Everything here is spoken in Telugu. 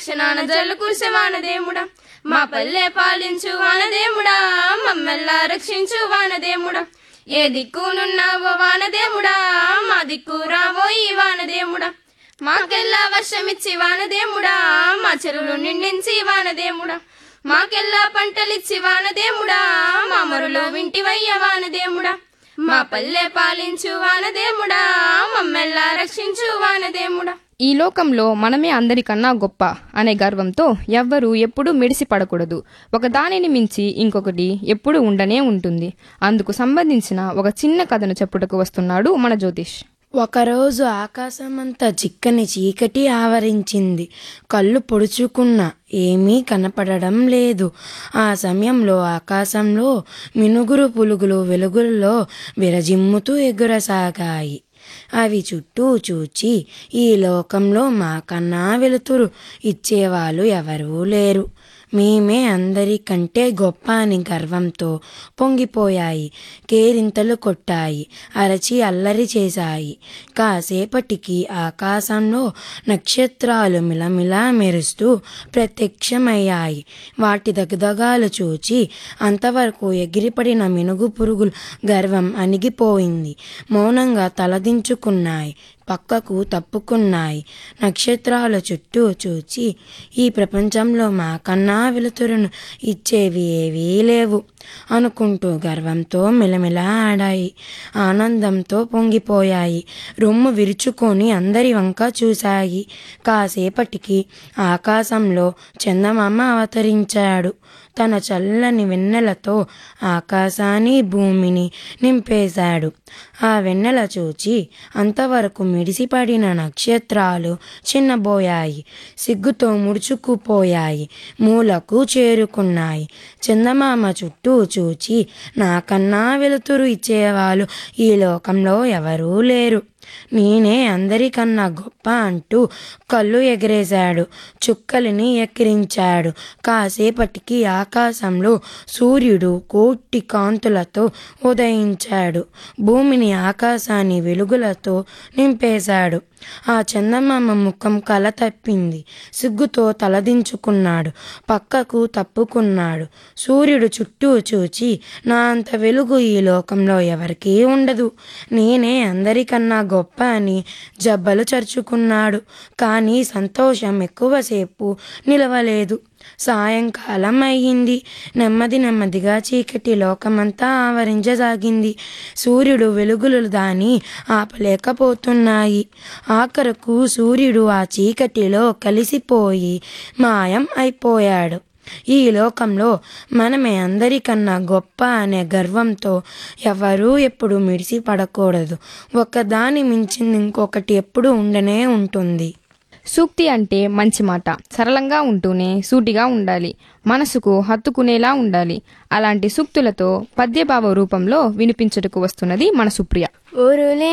దక్షిణాన జల్లు కురిసే వానదేముడా మా పల్లె పాలించు వానదేముడా మమ్మెల్లా రక్షించు వానదేముడా ఏ దిక్కునున్నావో వానదేముడా మా దిక్కు రావో ఈ వానదేముడా మాకెల్లా వర్షమిచ్చి వానదేముడా మా చెరువులు నిండించి వానదేముడా మాకెల్లా పంటలిచ్చి వానదేముడా మా మరులో వింటివయ్య వానదేముడా మా పల్లె పాలించు వానదేముడా మమ్మెల్లా రక్షించు వానదేముడా ఈ లోకంలో మనమే అందరికన్నా గొప్ప అనే గర్వంతో ఎవ్వరూ ఎప్పుడూ మిడిసి పడకూడదు ఒక దానిని మించి ఇంకొకటి ఎప్పుడూ ఉండనే ఉంటుంది అందుకు సంబంధించిన ఒక చిన్న కథను చెప్పుటకు వస్తున్నాడు మన జ్యోతిష్ ఒకరోజు ఆకాశమంతా చిక్కని చీకటి ఆవరించింది కళ్ళు పొడుచుకున్న ఏమీ కనపడడం లేదు ఆ సమయంలో ఆకాశంలో మినుగురు పులుగులు వెలుగుల్లో విరజిమ్ముతూ ఎగురసాగాయి అవి చుట్టూ చూచి ఈ లోకంలో మాకన్నా వెలుతురు ఇచ్చేవాళ్ళు ఎవరూ లేరు మేమే అందరికంటే గొప్ప అని గర్వంతో పొంగిపోయాయి కేరింతలు కొట్టాయి అరచి అల్లరి చేశాయి కాసేపటికి ఆకాశంలో నక్షత్రాలు మిలమిలా మెరుస్తూ ప్రత్యక్షమయ్యాయి వాటి దగదగాలు చూచి అంతవరకు ఎగిరిపడిన మినుగు పురుగులు గర్వం అణిగిపోయింది మౌనంగా తలదించుకున్నాయి పక్కకు తప్పుకున్నాయి నక్షత్రాల చుట్టూ చూచి ఈ ప్రపంచంలో మాకన్నా వెలుతురును ఇచ్చేవి ఏవీ లేవు అనుకుంటూ గర్వంతో మెలమెలా ఆడాయి ఆనందంతో పొంగిపోయాయి రొమ్ము విరుచుకొని అందరి వంక చూశాయి కాసేపటికి ఆకాశంలో చందమామ అవతరించాడు తన చల్లని వెన్నెలతో ఆకాశాన్ని భూమిని నింపేశాడు ఆ వెన్నెల చూచి అంతవరకు మిడిసిపడిన నక్షత్రాలు చిన్నబోయాయి సిగ్గుతో ముడుచుకుపోయాయి మూలకు చేరుకున్నాయి చందమామ చుట్టూ చూచి నాకన్నా వెలుతురు ఇచ్చేవాళ్ళు ఈ లోకంలో ఎవరూ లేరు నేనే అందరికన్నా గొప్ప అంటూ కళ్ళు ఎగరేశాడు చుక్కలిని ఎక్కిరించాడు కాసేపటికి ఆకాశంలో సూర్యుడు కోటి కాంతులతో ఉదయించాడు భూమిని ఆకాశాన్ని వెలుగులతో నింపేశాడు ఆ చందమామ ముఖం కల తప్పింది సిగ్గుతో తలదించుకున్నాడు పక్కకు తప్పుకున్నాడు సూర్యుడు చుట్టూ చూచి నా అంత వెలుగు ఈ లోకంలో ఎవరికీ ఉండదు నేనే అందరికన్నా గొప్ప అని జబ్బలు చరుచుకున్నాడు కానీ సంతోషం ఎక్కువసేపు నిలవలేదు సాయంకాలం అయ్యింది నెమ్మది నెమ్మదిగా చీకటి లోకమంతా ఆవరించసాగింది సూర్యుడు వెలుగులు దాని ఆపలేకపోతున్నాయి ఆఖరకు సూర్యుడు ఆ చీకటిలో కలిసిపోయి మాయం అయిపోయాడు ఈ లోకంలో మనమే అందరికన్నా గొప్ప అనే గర్వంతో ఎవరూ ఎప్పుడు మిడిసి పడకూడదు ఒకదాని మించింది ఇంకొకటి ఎప్పుడు ఉండనే ఉంటుంది సూక్తి అంటే మంచి మాట సరళంగా ఉంటూనే సూటిగా ఉండాలి మనసుకు హత్తుకునేలా ఉండాలి అలాంటి సూక్తులతో పద్యభావ రూపంలో వినిపించుటకు వస్తున్నది మన సుప్రియ ఊరులే